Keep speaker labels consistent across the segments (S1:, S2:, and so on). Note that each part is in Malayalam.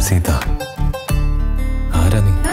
S1: സീത ആരാ നീ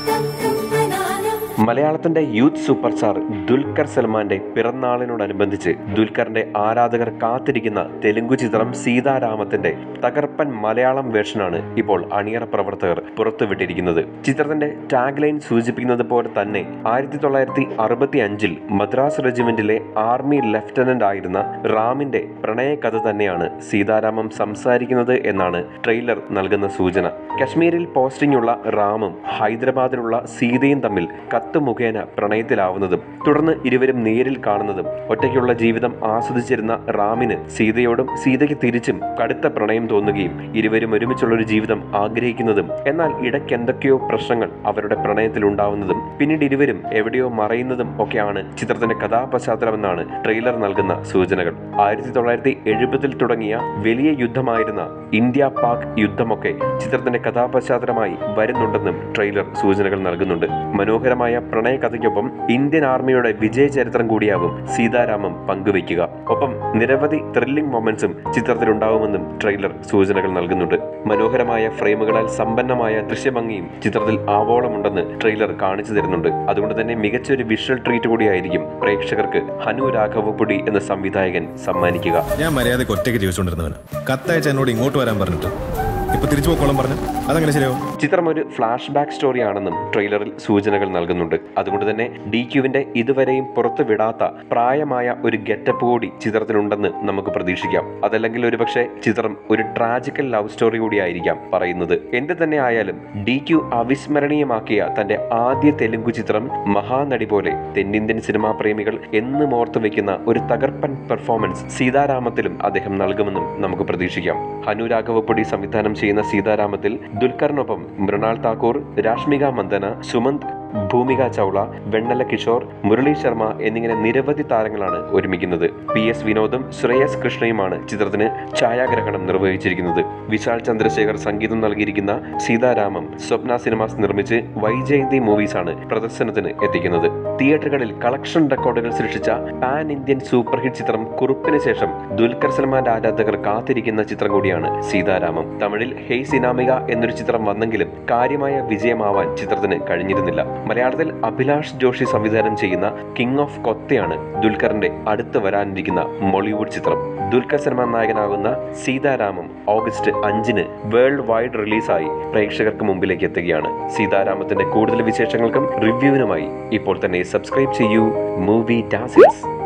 S2: മലയാളത്തിന്റെ യൂത്ത് സൂപ്പർ സ്റ്റാർ ദുൽഖർ സൽമാന്റെ പിറന്നാളിനോടനുബന്ധിച്ച് ദുൽഖറിന്റെ ആരാധകർ കാത്തിരിക്കുന്ന തെലുങ്കു ചിത്രം സീതാരാമത്തിന്റെ തകർപ്പൻ മലയാളം വേർഷനാണ് ഇപ്പോൾ അണിയറ പ്രവർത്തകർ പുറത്തുവിട്ടിരിക്കുന്നത് ചിത്രത്തിന്റെ ടാഗ് ലൈൻ സൂചിപ്പിക്കുന്നത് പോലെ തന്നെ ആയിരത്തി തൊള്ളായിരത്തി അറുപത്തി അഞ്ചിൽ മദ്രാസ് റെജിമെന്റിലെ ആർമി ലഫ്റ്റനന്റ് ആയിരുന്ന റാമിന്റെ പ്രണയ കഥ തന്നെയാണ് സീതാരാമം സംസാരിക്കുന്നത് എന്നാണ് ട്രെയിലർ നൽകുന്ന സൂചന കശ്മീരിൽ പോസ്റ്റിംഗ് ഉള്ള റാമും ഹൈദരാബാദിലുള്ള സീതയും തമ്മിൽ കത്ത് മുഖേന പ്രണയത്തിലാവുന്നതും തുടർന്ന് ഇരുവരും നേരിൽ കാണുന്നതും ഒറ്റയ്ക്കുള്ള ജീവിതം ആസ്വദിച്ചിരുന്ന റാമിന് സീതയോടും സീതയ്ക്ക് തിരിച്ചും കടുത്ത പ്രണയം തോന്നുകയും ഇരുവരും ഒരുമിച്ചുള്ള ഒരു ജീവിതം ആഗ്രഹിക്കുന്നതും എന്നാൽ ഇടയ്ക്ക് എന്തൊക്കെയോ പ്രശ്നങ്ങൾ അവരുടെ പ്രണയത്തിൽ ഉണ്ടാവുന്നതും പിന്നീട് ഇരുവരും എവിടെയോ മറയുന്നതും ഒക്കെയാണ് ചിത്രത്തിന്റെ കഥാപശ്ചാത്തലമെന്നാണ് ട്രെയിലർ നൽകുന്ന സൂചനകൾ ആയിരത്തി തൊള്ളായിരത്തി എഴുപതിൽ തുടങ്ങിയ വലിയ യുദ്ധമായിരുന്ന ഇന്ത്യ പാക് യുദ്ധമൊക്കെ ചിത്രത്തിന്റെ കഥാപശ്ചാത്തലമായി വരുന്നുണ്ടെന്നും ട്രെയിലർ സൂചനകൾ നൽകുന്നുണ്ട് മനോഹരമായ പ്രണയ കഥയ്ക്കൊപ്പം ഇന്ത്യൻ ആർമിയുടെ വിജയ ചരിത്രം കൂടിയാവും സീതാരാമം പങ്കുവയ്ക്കുക ഒപ്പം നിരവധി ത്രില്ലിംഗ് മൊമെന്റ്സും ചിത്രത്തിലുണ്ടാവുമെന്നും ട്രെയിലർ സൂചനകൾ നൽകുന്നുണ്ട് മനോഹരമായ ഫ്രെയിമുകളാൽ സമ്പന്നമായ ദൃശ്യഭംഗിയും ചിത്രത്തിൽ ആവോളമുണ്ടെന്ന് ട്രെയിലർ കാണിച്ചു തരുന്നുണ്ട് അതുകൊണ്ട് തന്നെ മികച്ചൊരു വിഷ്വൽ ട്രീറ്റ് കൂടിയായിരിക്കും പ്രേക്ഷകർക്ക് ഹനു രാഘവപുടി എന്ന സംവിധായകൻ സമ്മാനിക്കുക
S1: ഞാൻ മര്യാദയ്ക്ക് ഒറ്റയ്ക്ക് ജീവിച്ചുകൊണ്ടിരുന്നവന് കത്തയച്ച് എന്നോട് ഇങ്ങോട്ട് വരാൻ പറഞ്ഞിട്ട് ഇപ്പൊ തിരിച്ചു പോക്കോളം പറഞ്ഞു അതങ്ങനെ ശരിയാവും
S2: ചിത്രം ഒരു ഫ്ലാഷ് ബാക്ക് സ്റ്റോറി ആണെന്നും ട്രെയിലറിൽ സൂചനകൾ നൽകുന്നുണ്ട് അതുകൊണ്ട് തന്നെ ഡി ക്യുവിന്റെ ഇതുവരെയും പുറത്തു വിടാത്ത പ്രായമായ ഒരു ഗെറ്റപ്പ് കൂടി ചിത്രത്തിലുണ്ടെന്ന് നമുക്ക് പ്രതീക്ഷിക്കാം അതല്ലെങ്കിൽ ഒരുപക്ഷെ ചിത്രം ഒരു ട്രാജിക്കൽ ലവ് സ്റ്റോറി കൂടി ആയിരിക്കാം പറയുന്നത് എന്ത് തന്നെ ആയാലും ഡി ക്യു അവിസ്മരണീയമാക്കിയ തന്റെ ആദ്യ തെലുങ്കു ചിത്രം മഹാനടി പോലെ തെന്നിന്ത്യൻ സിനിമാ പ്രേമികൾ എന്നും ഓർത്തു വെക്കുന്ന ഒരു തകർപ്പൻ പെർഫോമൻസ് സീതാരാമത്തിലും അദ്ദേഹം നൽകുമെന്നും നമുക്ക് പ്രതീക്ഷിക്കാം ഹനു രാഘവപ്പൊടി സംവിധാനം ചെയ്യുന്ന സീതാരാമത്തിൽ ദുൽഖറിനൊപ്പം മൃണാൾ താക്കൂർ രാഷ്മിക മന്ദന സുമന്ത് ഭൂമിക ചൗള വെണ്ണല കിഷോർ മുരളി ശർമ്മ എന്നിങ്ങനെ നിരവധി താരങ്ങളാണ് ഒരുമിക്കുന്നത് പി എസ് വിനോദും ശ്രേയസ് കൃഷ്ണയുമാണ് ചിത്രത്തിന് ഛായാഗ്രഹണം നിർവഹിച്ചിരിക്കുന്നത് വിശാൽ ചന്ദ്രശേഖർ സംഗീതം നൽകിയിരിക്കുന്ന സീതാരാമം സ്വപ്ന സിനിമാസ് നിർമ്മിച്ച് വൈജയന്തി മൂവീസാണ് പ്രദർശനത്തിന് എത്തിക്കുന്നത് തിയേറ്ററുകളിൽ കളക്ഷൻ റെക്കോർഡുകൾ സൃഷ്ടിച്ച പാൻ ഇന്ത്യൻ സൂപ്പർ ഹിറ്റ് ചിത്രം കുറുപ്പിന് ശേഷം ദുൽഖർ സൽമാന്റെ ആരാധകർ കാത്തിരിക്കുന്ന ചിത്രം കൂടിയാണ് സീതാരാമം തമിഴിൽ ഹെയ് സിനാമിക എന്നൊരു ചിത്രം വന്നെങ്കിലും കാര്യമായ വിജയമാവാൻ ചിത്രത്തിന് കഴിഞ്ഞിരുന്നില്ല മലയാളത്തിൽ അഭിലാഷ് ജോഷി സംവിധാനം ചെയ്യുന്ന കിങ് ഓഫ് കൊത്തയാണ് ദുൽഖറിന്റെ അടുത്ത് വരാനിരിക്കുന്ന മോളിവുഡ് ചിത്രം ദുൽഖർ സൽമാൻ നായകനാകുന്ന സീതാരാമം ഓഗസ്റ്റ് അഞ്ചിന് വേൾഡ് വൈഡ് റിലീസായി പ്രേക്ഷകർക്ക് മുമ്പിലേക്ക് എത്തുകയാണ് സീതാരാമത്തിന്റെ കൂടുതൽ വിശേഷങ്ങൾക്കും റിവ്യൂവിനുമായി ഇപ്പോൾ തന്നെ സബ്സ്ക്രൈബ് ചെയ്യൂ മൂവി ഡാസിൽസ്